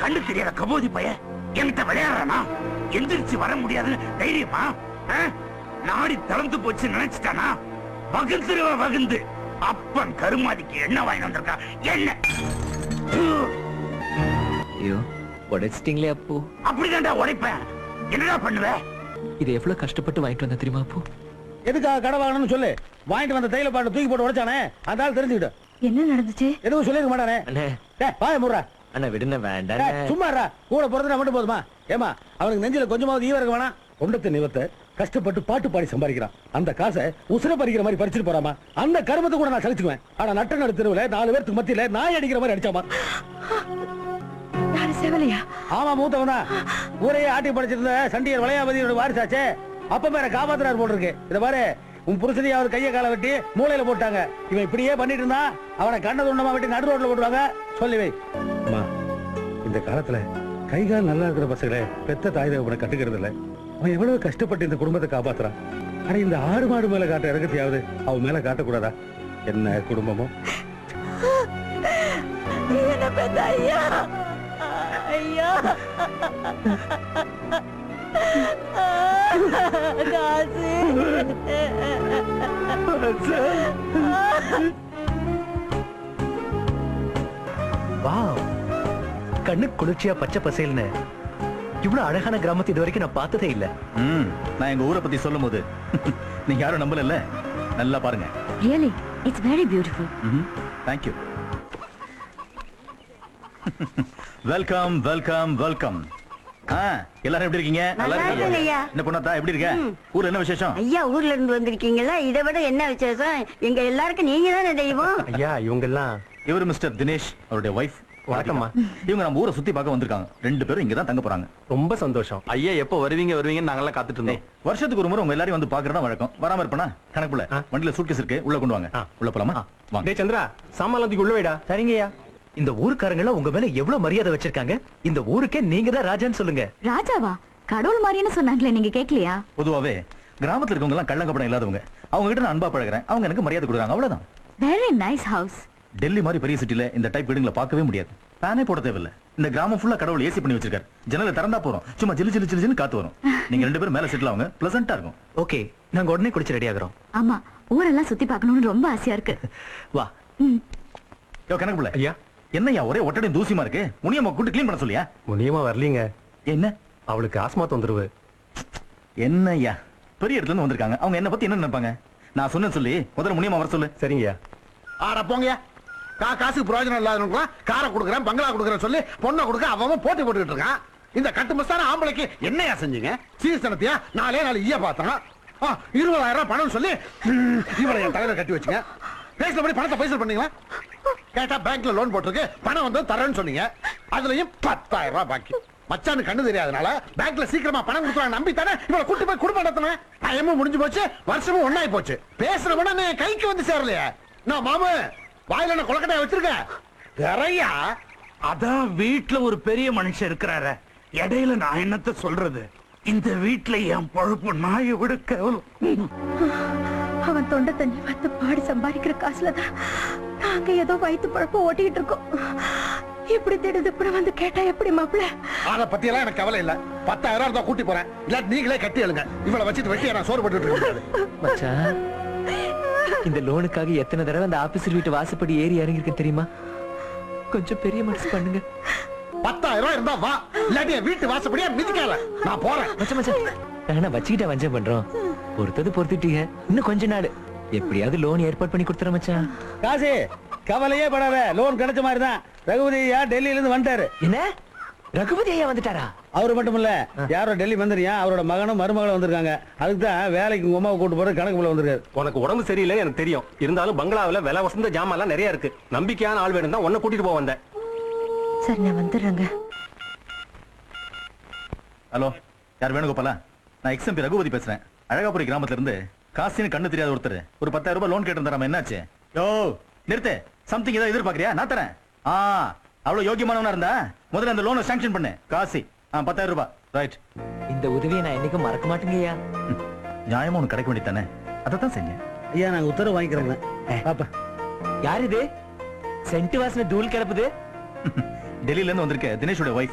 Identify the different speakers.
Speaker 1: கண்ணு தெரியாத கபோதி பையன் என்கிட்ட விளையாடுறானா எந்திரிச்சு வர முடியாதுன்னு தைரியமா ஆ? நாடி திறந்து போச்சு நினைச்சிட்டானா வகுந்துருவ வகுந்து அப்பன் கருமாதிக்கு என்ன வாங்கி வந்திருக்கா என்ன
Speaker 2: ஐயோ உடைச்சிட்டீங்களே அப்பு
Speaker 1: அப்படிதான்டா உடைப்பேன் என்னடா பண்ணுவ
Speaker 2: இது எவ்வளவு கஷ்டப்பட்டு வாங்கிட்டு வந்த தெரியுமா அப்பு
Speaker 3: எதுக்காக கடை வாங்கணும்னு சொல்லு வாங்கிட்டு வந்த தைல பாட்டு தூக்கி போட்டு உடைச்சானே அந்த ஆள் தெரிஞ்சுக்கிட்டு
Speaker 4: என்ன நடந்துச்சு
Speaker 3: எதுவும் சொல்லிருக்க மாட்டானே
Speaker 2: அண்ணே
Speaker 3: டேய் வாய முடுறா
Speaker 2: அண்ணா விடுன வேண்டாம்
Speaker 3: டேய், சும்மா இருடா. கூட பிறந்தா மட்டும் போதுமா ஏமா அவனுக்கு நெஞ்சில கொஞ்சமாவது ஈவ இருக்க வேணாம் கொண்டத்தை நிவத்தை கஷ்டப்பட்டு பாட்டு பாடி சம்பாதிக்கிறான் அந்த காசை உசுர பறிக்கிற மாதிரி பறிச்சுட்டு போறாமா அந்த கருமத்தை கூட நான் சலிச்சுக்குவேன் ஆனா நட்ட நடு தெருவுல நாலு பேருக்கு மத்தியில நாய் அடிக்கிற மாதிரி அடிச்சாமா
Speaker 4: யாரு செவலையா
Speaker 3: ஆமா மூத்தவன் தான் ஊரையே ஆட்டி படைச்சிருந்த சண்டியர் வளையாபதியோட வாரிசாச்சே அப்ப மேல காப்பாத்துறாரு போல் இருக்கு இத பாரு உன் புருஷனையாவது கைய காலை வெட்டி மூளையில போட்டாங்க இவன் இப்படியே பண்ணிட்டு இருந்தா அவனை கண்ண துண்டமா வெட்டி நடு ரோட்ல போட்டுவாங்க சொல்லி வை அம்மா இந்த காலத்துல கை கால் நல்லா இருக்கிற பசங்களை பெத்த தாய் தகவனை கட்டுக்கிறது இல்ல அவன் எவ்வளவு கஷ்டப்பட்டு இந்த குடும்பத்தை காப்பாத்துறான் ஆனா இந்த ஆடு மாடு மேல காட்ட இறக்கத்தையாவது அவன் மேல காட்டக்கூடாதா என்ன குடும்பமோ
Speaker 4: என்ன பெத்த ஐயா ஐயா காசு
Speaker 5: வாவ் கண்ணு குளிர்ச்சியா பச்சை பசேல்னு இவ்வளவு அழகான கிராமத்தை இது வரைக்கும் நான் பார்த்ததே இல்ல
Speaker 6: ம் நான் எங்க ஊரை பத்தி சொல்லும் போது நீங்க யாரும் நம்பல நல்லா பாருங்க
Speaker 4: really it's very beautiful
Speaker 6: thank you welcome welcome welcome ஆ எல்லாரும் எப்படி இருக்கீங்க
Speaker 7: நல்லா
Speaker 6: இருக்கீங்களா?
Speaker 7: இருக்கேன் ஐயா.
Speaker 6: என்ன பொண்ணாத்தா எப்படி இருக்க ஊர்ல என்ன விசேஷம்
Speaker 7: ஐயா ஊர்ல இருந்து வந்திருக்கீங்களா இதை விட என்ன விசேஷம் எங்க எல்லாருக்கும் நீங்க தானே தெய்வம்
Speaker 5: ஐயா இவங்க எல்லாம்
Speaker 6: இவர் மிஸ்டர் தினேஷ் அவருடைய ஒய்ஃப்
Speaker 5: வணக்கம்மா.
Speaker 6: இவங்க நம்ம ஊரை சுத்தி பார்க்க வந்திருக்காங்க ரெண்டு பேரும் இங்க தான் தங்க போறாங்க
Speaker 5: ரொம்ப சந்தோஷம்
Speaker 8: ஐயா எப்போ வருவீங்க வருவீங்கன்னு நாங்கெல்லாம் காத்துட்டு
Speaker 6: டேய்,
Speaker 8: இருந்தோம்
Speaker 6: வருஷத்துக்கு ஒரு முறை உங்க எல்லாரையும் வந்து பாக்குறதா வழக்கம் வராம இருப்பனா கணக்குல
Speaker 5: ஆ.
Speaker 6: வண்டியில சூட்கேஸ் இருக்கு உள்ள கொண்டு வாங்க
Speaker 5: ஆ.
Speaker 6: உள்ள போலாமா வாங்க
Speaker 5: டேய் சந்திரா சாமான் உள்ள வைடா சரிங்கய்யா இந்த ஊருக்காரங்க எல்லாம் உங்க மேல எவ்வளவு மரியாதை வச்சிருக்காங்க இந்த ஊருக்கே நீங்க தான் ராஜான்னு சொல்லுங்க
Speaker 4: ராஜாவா கடவுள் மாதிரின்னு சொன்னாங்களே நீங்க கேக்கலையா
Speaker 6: பொதுவாவே கிராமத்துல இருக்கவங்க எல்லாம் கள்ளங்கப்படம் இல்லாதவங்க அவங்க கிட்ட நான் அன்பா பழகுறேன் அவங்க எனக்கு மரியாதை கொடுக்குறாங்க அவ்வளவுதான்
Speaker 4: வெரி நைஸ் ஹவுஸ்
Speaker 6: டெல்லி மாதிரி பெரிய சிட்டில இந்த டைப் வீடுங்களை பார்க்கவே முடியாது ஃபேனே போட தேவையில்ல இந்த கிராமம் ஃபுல்லா கடவுள் ஏசி பண்ணி வச்சிருக்காரு ஜன்னலை திறந்தா போறோம் சும்மா ஜிலு ஜிலு ஜிலு ஜிலுன்னு காத்து வரும் நீங்க ரெண்டு பேரும் மேல செட்டில் ஆகுங்க பிளசண்டா இருக்கும்
Speaker 5: ஓகே நாங்க உடனே குளிச்சு ரெடி ஆகுறோம்
Speaker 4: ஆமா ஊரெல்லாம் சுத்தி பார்க்கணும்னு ரொம்ப ஆசையா இருக்கு
Speaker 5: வா
Speaker 4: ம்.
Speaker 6: யோ கணக்கு பிள்ளை
Speaker 5: ஐயா
Speaker 6: என்னய்யா ஒரே ஒட்டடையும் தூசிமா இருக்கு முனியம்மா கூட்டு க்ளீன் பண்ண சொல்லியா
Speaker 5: முனியமா வரலீங்க
Speaker 6: என்ன
Speaker 5: அவளுக்கு ஆஸ்மா தொந்தரவு
Speaker 6: என்னய்யா பெரிய இடத்துல இருந்து வந்திருக்காங்க அவங்க என்ன பத்தி என்ன நினைப்பாங்க நான் சொன்னேன்னு சொல்லி முதல்ல முனியம்மா வர சொல்லு
Speaker 5: சரிங்கய்யா
Speaker 3: ஆட போங்கயா கா காசுக்கு பிரயோஜனம் இல்லாதவங்களாம் காரை கொடுக்குறேன் பங்களா கொடுக்குறேன் சொல்லி பொண்ணை கொடுக்க அவன் போட்டி போட்டுக்கிட்டு இருக்கான் இந்த கட்டு மஸ்தான ஆம்பளைக்கு என்னையா செஞ்சீங்க சீசனத்தையா நாலே நாலு ஈய பார்த்தான் ஆ, இருபதாயிரம் ரூபாய் பணம் சொல்லி ம், இவளை என் தலையில கட்டி வச்சுங்க பேசினபடி பணத்தை பைசல் பண்ணீங்களா கேட்டா பேங்க்ல லோன் போட்டிருக்கு பணம் வந்து தரேன்னு சொன்னீங்க அதுலயும் பத்தாயிரம் ரூபாய் பாக்கி மச்சானு கண்ணு தெரியாதனால பேங்க்ல சீக்கிரமா பணம் கொடுத்துருவாங்க நம்பி தானே இவளை கூட்டு போய் குடும்பம் நடத்தினேன் டைமும் முடிஞ்சு போச்சு வருஷமும் ஒண்ணாயி போச்சு பேசுற உடனே கைக்கு வந்து சேரலையே நான் மாமு வாயில என்ன கொலக்கட்டையா வச்சிருக்க நிறையா
Speaker 1: அதான் வீட்ல ஒரு பெரிய மனுஷன் இருக்கிறாரு இடையில நான் என்னத்த சொல்றது இந்த வீட்ல என் பொழப்பு நாயை விட கேவலம்
Speaker 4: அவன் தொண்டை தண்ணி வந்து பாடி சம்பாதிக்கிற காசுல தான் நாங்க ஏதோ வயிற்று பழப்ப ஓட்டிக்கிட்டு இருக்கோம் இப்படி திடுதிப்புற வந்து கேட்டா எப்படி மாப்பிள்ள
Speaker 3: அத பத்தி எல்லாம் எனக்கு கவலை இல்ல பத்தாயிரம் ரூபாய் கூட்டி போறேன் இல்ல நீங்களே கட்டி எழுங்க இவளை வச்சுட்டு வெட்டி நான் சோறு போட்டுட்டு இருக்க முடியாது
Speaker 2: மச்சான் இந்த லோனுக்காக எத்தனை தடவை அந்த ஆபீசர் வீட்டு வாசப்படி ஏறி இறங்கிருக்கேன் தெரியுமா கொஞ்சம் பெரிய மனசு பண்ணுங்க
Speaker 3: பத்தாயிரம் ரூபாய் இருந்தா வா இல்லாட்டி என் வீட்டு வாசப்படியா மிதிக்காத நான் போறேன்
Speaker 2: மச்சான் மச்சான் நாங்க வச்சுக்கிட்ட வஞ்சம் பண்றோம் பொறுத்தது பொறுத்துட்டீங்க இன்னும் கொஞ்ச நாள் எப்படியாவது லோன் ஏற்பாடு பண்ணி கொடுத்துறேன் மச்சான்
Speaker 3: காசி கவலையே படாத லோன் கிடைச்ச மாதிரி தான் ரகுபதி ஐயா டெல்லியில இருந்து வந்துட்டாரு
Speaker 2: என்ன ரகுபதி ஐயா வந்துட்டாரா
Speaker 3: அவரு மட்டும் இல்ல யாரோ டெல்லி வந்திருக்கியா அவரோட மகனும் மருமகளும் வந்திருக்காங்க அதுக்கு தான் வேலைக்கு உங்க அம்மாவை கூட்டு போறது கணக்கு போல வந்திருக்காரு
Speaker 5: உனக்கு உடம்பு சரியில்லைன்னு எனக்கு தெரியும் இருந்தாலும் பங்களாவுல விலை வசந்த ஜாமான் எல்லாம் நிறைய இருக்கு நம்பிக்கையான ஆள் வேணும் தான் உன்னை கூட்டிட்டு போக வந்தேன்
Speaker 4: சரி நான் வந்துடுறேங்க
Speaker 6: ஹலோ யார் வேணுகோபாலா நான் எக்ஸ்எம்பி ரகுபதி பேசுறேன் அழகாபுரி கிராமத்துல இருந்து காசின்னு கண்ணு தெரியாத ஒருத்தர் ஒரு பத்தாயிரம் ரூபாய் லோன் கேட்டு என்னாச்சு யோ நிறுத்து சம்திங் ஏதாவது எதிர்பார்க்கறியா நான் தரேன் ஆ அவ்வளவு யோகியமானவனா இருந்தா முதல்ல அந்த லோனை சாங்ஷன் பண்ணு காசி ஆ பத்தாயிரம் ரூபாய் ரைட்
Speaker 2: இந்த உதவியை நான் என்னைக்கும் மறக்க மாட்டேங்க ஐயா
Speaker 6: நியாயமா உனக்கு கிடைக்க வேண்டியதானே அதை தான் செஞ்சேன்
Speaker 3: ஐயா நாங்க உத்தரவு வாங்கிக்கிறோங்க பாப்பா
Speaker 2: யார் இது சென்ட் வாசனை தூள் கிளப்புது
Speaker 6: டெல்லியில இருந்து வந்திருக்க தினேஷோட ஒய்ஃப்